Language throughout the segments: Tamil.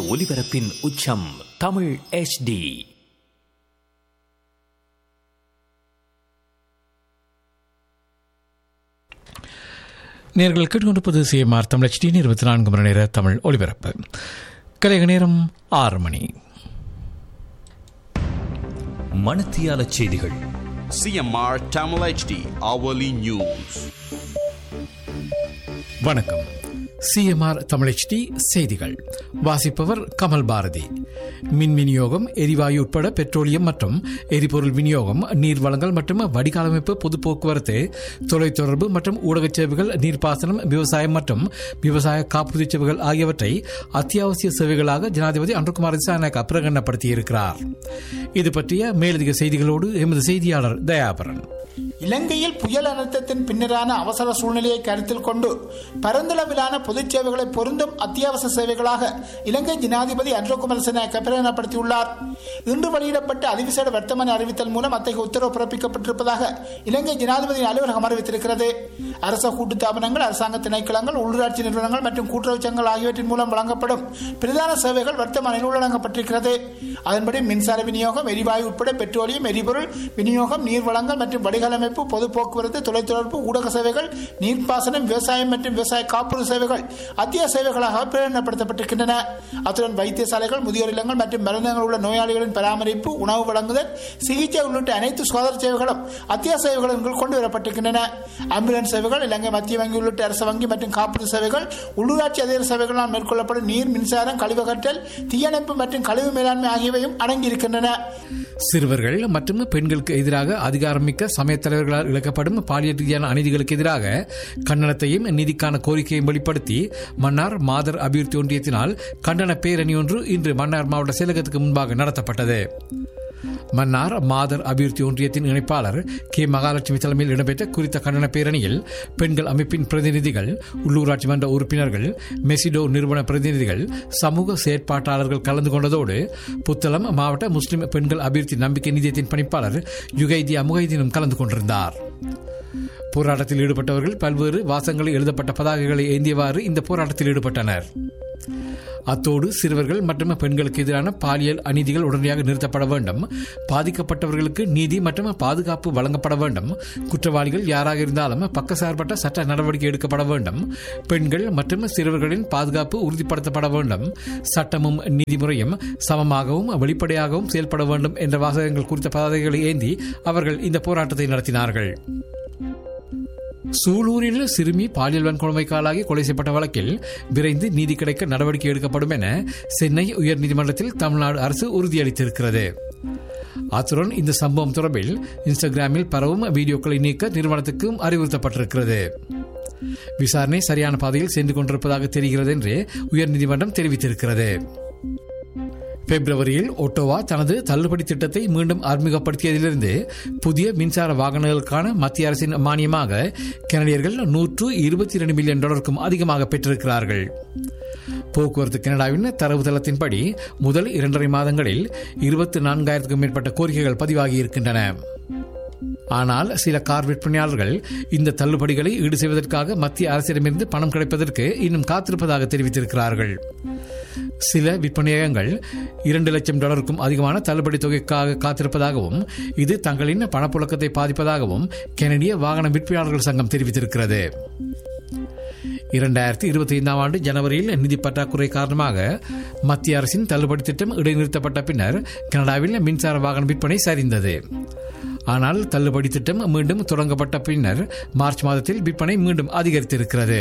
ஒலிபரப்பின் உச்சம் தமிழ் HD நேர்கள் கேட்டுக்கொண்டிருப்பது சிஎம்ஆர் தமிழ் டி இருபத்தி நான்கு மணி நேர தமிழ் ஒலிபரப்பு கலைக நேரம் ஆறு மணி மணத்தியால செய்திகள் CMR Tamil HD hourly news. வணக்கம் சிஎம்ஆர் தமிழ் செய்திகள் வாசிப்பவர் கமல் பாரதி மின் விநியோகம் எரிவாயு உட்பட பெட்ரோலியம் மற்றும் எரிபொருள் விநியோகம் நீர் வளங்கள் மற்றும் வடிகாலமைப்பு பொது போக்குவரத்து தொலைத்தொடர்பு மற்றும் ஊடகச் சேவைகள் நீர்ப்பாசனம் விவசாயம் மற்றும் விவசாய காப்புறுதி சேவைகள் ஆகியவற்றை அத்தியாவசிய சேவைகளாக ஜனாதிபதி அன்றுகுமார் திசாநாயக் பிரகடனப்படுத்தியிருக்கிறார் இது பற்றிய மேலதிக செய்திகளோடு எமது செய்தியாளர் தயாபரன் இலங்கையில் புயல் அனர்த்தத்தின் பின்னரான அவசர சூழ்நிலையை கருத்தில் கொண்டு பரந்தளவிலான பொதுச் சேவைகளை பொருந்தும் அத்தியாவசிய சேவைகளாக இலங்கை ஜனாதிபதி அன்ரோகுமார் சினாயக்க பிரகடனப்படுத்தியுள்ளார் இன்று வெளியிடப்பட்ட அதிவிசேட வர்த்தமானி அறிவித்தல் மூலம் அத்தகைய உத்தரவு பிறப்பிக்கப்பட்டிருப்பதாக இலங்கை ஜனாதிபதியின் அலுவலகம் அறிவித்திருக்கிறது அரச கூட்டு தாபனங்கள் அரசாங்க திணைக்களங்கள் உள்ளூராட்சி நிறுவனங்கள் மற்றும் கூட்டுறவு சங்கங்கள் ஆகியவற்றின் மூலம் வழங்கப்படும் பிரதான சேவைகள் வர்த்தமானில் உள்ளடங்கப்பட்டிருக்கிறது அதன்படி மின்சார விநியோகம் எரிவாயு உட்பட பெட்ரோலியம் எரிபொருள் விநியோகம் நீர் வளங்கள் மற்றும் வடிகாலமைப்பு பொது போக்குவரத்து தொலைத்தொடர்பு ஊடக சேவைகள் நீர்ப்பாசனம் விவசாயம் மற்றும் விவசாய காப்புறுதி சேவைகள் அத்திய சேவைகளாக பிரகடனப்படுத்தப்பட்டிருக்கின்றன அத்துடன் வைத்தியசாலைகள் முதியோர் இல்லங்கள் மற்றும் மருந்தகங்கள் உள்ள நோயாளிகளின் பராமரிப்பு உணவு வழங்குதல் சிகிச்சை உள்ளிட்ட அனைத்து சுகாதார சேவைகளும் அத்திய சேவைகளும் கீழ் கொண்டு வரப்பட்டிருக்கின்றன ஆம்புலன்ஸ் சேவைகள் இலங்கை மத்திய வங்கி உள்ளிட்ட அரசு வங்கி மற்றும் காப்புறுதி சேவைகள் உள்ளூராட்சி அதிகார சேவைகளால் மேற்கொள்ளப்படும் நீர் மின்சாரம் கழிவகற்றல் தீயணைப்பு மற்றும் கழிவு மேலாண்மை ஆகியவையும் அடங்கியிருக்கின்றன சிறுவர்கள் மற்றும் பெண்களுக்கு எதிராக அதிகாரமிக்க சமயத் தலைவர்களால் இழக்கப்படும் பாலியல் ரீதியான அநீதிகளுக்கு எதிராக கண்டனத்தையும் நீதிக்கான கோரிக்கையும் வெளிப்படுத்தி மன்னார் மாதர் அபிவிருத்தி ஒன்றியத்தினால் கண்டன பேரணி ஒன்று இன்று மன்னார் மாவட்ட செயலகத்துக்கு முன்பாக நடத்தப்பட்டது மன்னார் மாதர் அபிவிருத்தி ஒன்றியத்தின் இணைப்பாளர் கே மகாலட்சுமி தலைமையில் இடம்பெற்ற குறித்த கண்டன பேரணியில் பெண்கள் அமைப்பின் பிரதிநிதிகள் உள்ளூராட்சி மன்ற உறுப்பினர்கள் மெசிடோ நிறுவன பிரதிநிதிகள் சமூக செயற்பாட்டாளர்கள் கலந்து கொண்டதோடு புத்தளம் மாவட்ட முஸ்லிம் பெண்கள் அபிவிருத்தி நம்பிக்கை நிதியத்தின் பணிப்பாளர் யுகைதியா முகைதீனும் கலந்து கொண்டிருந்தார் போராட்டத்தில் ஈடுபட்டவர்கள் பல்வேறு வாசங்களில் எழுதப்பட்ட பதாகைகளை ஏந்தியவாறு இந்த போராட்டத்தில் ஈடுபட்டனர் அத்தோடு சிறுவர்கள் மற்றும் பெண்களுக்கு எதிரான பாலியல் அநீதிகள் உடனடியாக நிறுத்தப்பட வேண்டும் பாதிக்கப்பட்டவர்களுக்கு நீதி மற்றும் பாதுகாப்பு வழங்கப்பட வேண்டும் குற்றவாளிகள் யாராக இருந்தாலும் பக்கசார்பற்ற சட்ட நடவடிக்கை எடுக்கப்பட வேண்டும் பெண்கள் மற்றும் சிறுவர்களின் பாதுகாப்பு உறுதிப்படுத்தப்பட வேண்டும் சட்டமும் நீதிமுறையும் சமமாகவும் வெளிப்படையாகவும் செயல்பட வேண்டும் என்ற வாசகங்கள் குறித்த பதாதைகளை ஏந்தி அவர்கள் இந்த போராட்டத்தை நடத்தினார்கள் சூலூரில் சிறுமி பாலியல் வன்கொடுமைக்கு ஆளாகி கொலை செய்யப்பட்ட வழக்கில் விரைந்து நீதி கிடைக்க நடவடிக்கை எடுக்கப்படும் என சென்னை உயர்நீதிமன்றத்தில் தமிழ்நாடு அரசு உறுதியளித்திருக்கிறது அத்துடன் இந்த சம்பவம் தொடர்பில் இன்ஸ்டாகிராமில் பரவும் வீடியோக்களை நீக்க நிறுவனத்துக்கும் அறிவுறுத்தப்பட்டிருக்கிறது விசாரணை சரியான பாதையில் சென்று கொண்டிருப்பதாக தெரிகிறது என்று உயர்நீதிமன்றம் தெரிவித்திருக்கிறது பிப்ரவரியில் ஒட்டோவா தனது தள்ளுபடி திட்டத்தை மீண்டும் அறிமுகப்படுத்தியதிலிருந்து புதிய மின்சார வாகனங்களுக்கான மத்திய அரசின் மானியமாக கனடியர்கள் நூற்று இருபத்தி இரண்டு மில்லியன் டாலருக்கும் அதிகமாக பெற்றிருக்கிறார்கள் போக்குவரத்து கனடாவின் தரவுதளத்தின்படி முதல் இரண்டரை மாதங்களில் இருபத்தி நான்காயிரத்துக்கும் மேற்பட்ட கோரிக்கைகள் பதிவாகி இருக்கின்றன ஆனால் சில கார் விற்பனையாளர்கள் இந்த தள்ளுபடிகளை ஈடு செய்வதற்காக மத்திய அரசிடமிருந்து பணம் கிடைப்பதற்கு இன்னும் காத்திருப்பதாக தெரிவித்திருக்கிறார்கள் சில விற்பனையகங்கள் இரண்டு லட்சம் டாலருக்கும் அதிகமான தள்ளுபடி தொகைக்காக காத்திருப்பதாகவும் இது தங்களின் பணப்புழக்கத்தை பாதிப்பதாகவும் கெனடிய வாகன விற்பனையாளர்கள் சங்கம் தெரிவித்திருக்கிறது இரண்டாயிரத்தி இருபத்தி ஐந்தாம் ஆண்டு ஜனவரியில் நிதி பற்றாக்குறை காரணமாக மத்திய அரசின் தள்ளுபடி திட்டம் இடைநிறுத்தப்பட்ட பின்னர் கனடாவில் மின்சார வாகன விற்பனை சரிந்தது ஆனால் தள்ளுபடி திட்டம் மீண்டும் தொடங்கப்பட்ட பின்னர் மார்ச் மாதத்தில் விற்பனை மீண்டும் அதிகரித்திருக்கிறது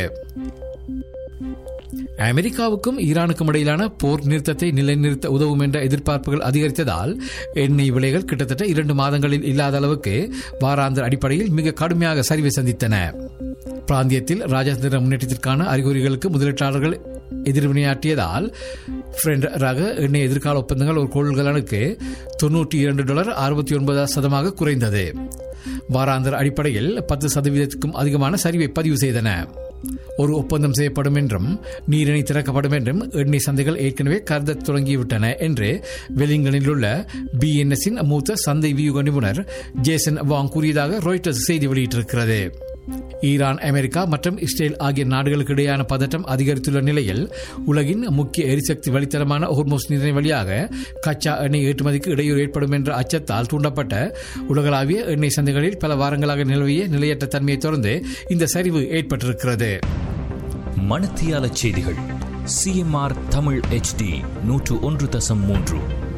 அமெரிக்காவுக்கும் ஈரானுக்கும் இடையிலான போர் நிறுத்தத்தை நிலைநிறுத்த உதவும் என்ற எதிர்பார்ப்புகள் அதிகரித்ததால் எண்ணெய் விலைகள் கிட்டத்தட்ட இரண்டு மாதங்களில் இல்லாத அளவுக்கு வாராந்திர அடிப்படையில் மிக கடுமையாக சரிவை சந்தித்தன பிராந்தியத்தில் ராஜதந்திர முன்னேற்றத்திற்கான அறிகுறிகளுக்கு முதலீட்டாளர்கள் எதிர்வினையாற்றியதால் ஃப்ரெண்ட் ரக எண்ணெய் எதிர்கால ஒப்பந்தங்கள் ஒரு கொள்கலனுக்கு தொன்னூற்றி இரண்டு டாலர் அறுபத்தி ஒன்பது சதமாக குறைந்தது வாராந்திர அடிப்படையில் பத்து சதவீதத்துக்கும் அதிகமான சரிவை பதிவு செய்தன ஒரு ஒப்பந்தம் செய்யப்படும் என்றும் நீரிணை திறக்கப்படும் என்றும் எண்ணெய் சந்தைகள் ஏற்கனவே கருத தொடங்கிவிட்டன என்று வெலிங்கனில் உள்ள பிஎன்எஸின் மூத்த சந்தை வியூக நிபுணர் ஜேசன் வாங் கூறியதாக ராய்டர்ஸ் செய்தி வெளியிட்டிருக்கிறது ஈரான் அமெரிக்கா மற்றும் இஸ்ரேல் ஆகிய நாடுகளுக்கு இடையான பதட்டம் அதிகரித்துள்ள நிலையில் உலகின் முக்கிய எரிசக்தி வழித்தடமான ஹோர்மோஸ் நீரிணை வழியாக கச்சா எண்ணெய் ஏற்றுமதிக்கு இடையூறு ஏற்படும் என்ற அச்சத்தால் தூண்டப்பட்ட உலகளாவிய எண்ணெய் சந்தைகளில் பல வாரங்களாக நிலவிய நிலையற்ற தன்மையை தொடர்ந்து இந்த சரிவு ஏற்பட்டிருக்கிறது மணத்தியால செய்திகள் சிஎம்ஆர் தமிழ் HD நூற்று ஒன்று தசம் மூன்று